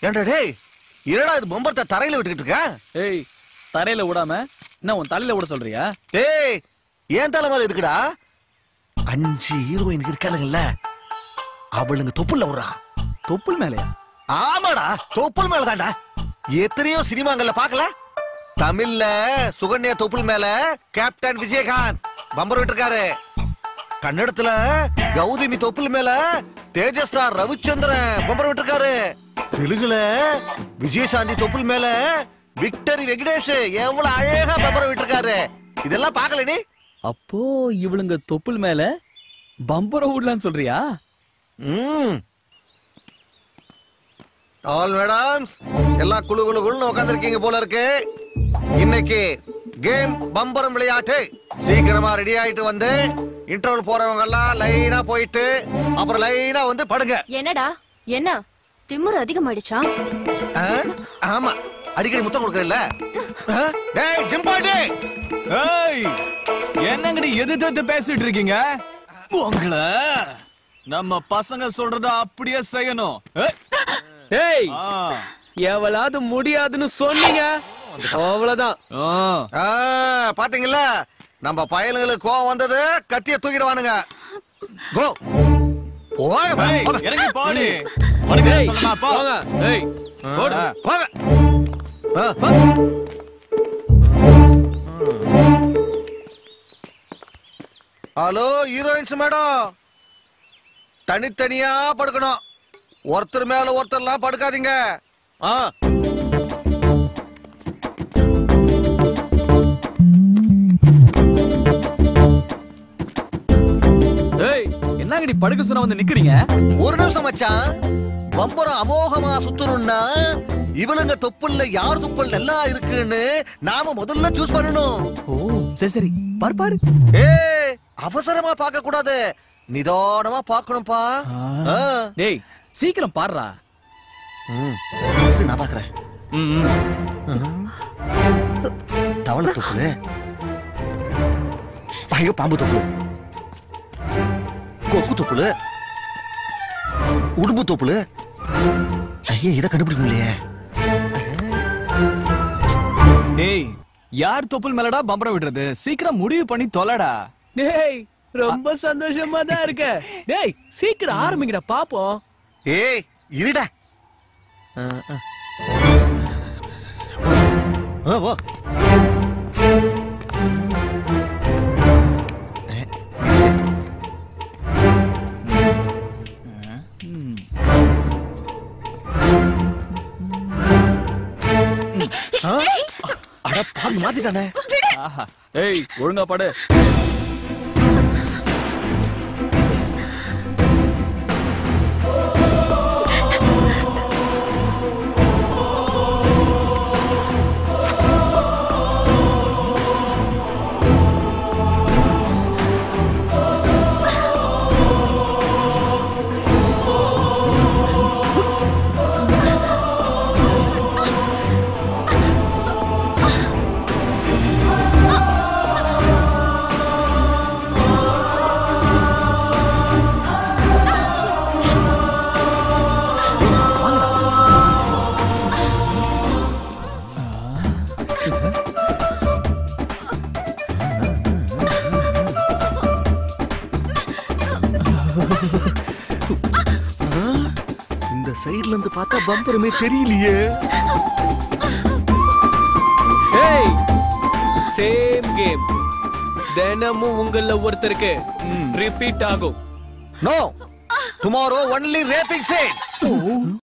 ஏன்டா டேய் என்னடா இது பம்பரத்தை தரையில விட்டுக்கிட்டு இருக்க ஏய் தரையில விடாம என்ன உன் தலையில விட சொல்றியா டேய் ஏன் தலை மேல இருக்குடா அஞ்சு ஹீரோயின் இருக்கானுங்கல்ல அவளுங்க தொப்புல விடுறா தொப்புள் மேலையா ஆமாடா தொப்புள் மேல தான்டா எத்தனையோ சினிமாங்கள்ல பாக்கல தமிழ்ல சுகன்யா தொப்புள் மேல கேப்டன் விஜயகாந்த் பம்பர் விட்டுருக்காரு கன்னடத்துல கௌதமி தொப்புள் மேல தேஜஸ் ஸ்டார் ரவிச்சந்திரன் பம்பர் விட்டுருக்காரு தெலுங்குல விஜயசாந்தி தொப்புள் மேல விக்டரி வெங்கடேஷ் எவ்வளவு அழகா பம்பர் விட்டுருக்காரு இதெல்லாம் பாக்கல நீ அப்போ இவளுங்க தொப்புள் மேல பம்பர விடலான்னு சொல்றியா ம் ஆல் மேடம்ஸ் எல்லாம் குழு குழு குழுன்னு உட்காந்துருக்கீங்க போல இருக்கு இன்னைக்கு கேம் பம்பரம் விளையாட்டு சீக்கிரமா ரெடி ஆயிட்டு வந்து இன்டர்வல் போறவங்க எல்லாம் லைனா போயிட்டு அப்புறம் லைனா வந்து படுங்க என்னடா என்ன திமிரு அதிகமாயிடுச்சா ஆ? ஆமா அடிக்கடி முத்தம் கொடுக்கறல்ல ஆ? டேய் ஜிம்பாடி ஏய் என்னங்கடி எதிர்த்து எதிர்த்து பேசிட்டு இருக்கீங்க உங்கள நம்ம பசங்க சொல்றத அப்படியே செய்யணும் ஏய், ஏய் ஆ, எவளாவது முடியாதுன்னு சொன்னீங்க அவ்வளவுதான் ஆ. ஆ, பாத்தீங்களா நம்ம பயலுங்களுக்கு கோவம் வந்தது கத்திய தூக்கிடுவானுங்க கோ போய் ஏய், போங்க. இறங்கி போடி உனக்கு ஏய், என்ன சொல்லணுமா, போ. போங்க. ஏய், போடு. ஆ. போங்க ஆ. ஹலோ ஹீரோயின்ஸ் மேடம் தனித்தனியா படுக்கணும் ஒருத்தர் மேல ஒருத்தர்லாம் படுக்காதீங்க ஆ ஏய் என்னங்கடி படுக்க சொன்னா வந்து நிக்கிறீங்க ஒரு நிமிஷம் மச்சான் பம்பரம் அமோகமா சுத்தணும்னா இவனுங்க தொப்புள்ள யார் தொப்புள் நல்லா இருக்குன்னு நாம முதல்ல சூஸ் பண்ணணும் ஓ சரி சரி பாரு பாரு ஏய் அவசரமா பார்க்க கூடாது நிதானமா பார்க்கணும்பா ஆ. டேய் சீக்கிரம் பாருடா ம். இரு, நான் பாக்குறேன் ம், ம். தவளை தொப்புளு ஐயோ பாம்பு தொப்புளு கொக்கு தொப்புளு உடும்பு தொப்புளு ஐயே இதை கண்டுபிடிக்க முடியலையே டேய் யார் தொப்புள் மேலடா பம்பரம் விடுறது சீக்கிரம் முடிவு பண்ணி தொலைடா டேய் ரொம்ப சந்தோஷமா தான் இருக்க டேய் சீக்கிரம் ஆரம்பிங்கடா பாப்போம் ஏய் இருடா ஆ, ஆ. ஆ, வா. ஆ? அட பாவி மாத்திட்டானே ஆஹா. ஏய் ஒழுங்கா படு இந்த சைடுல இருந்து பார்த்தா பம்பரமே தெரியலையே ஏய் சேம் கேம் தினமும் உங்கள ஒருத்தருக்கு ரிப்பீட் ஆகும் no tomorrow only rapping chat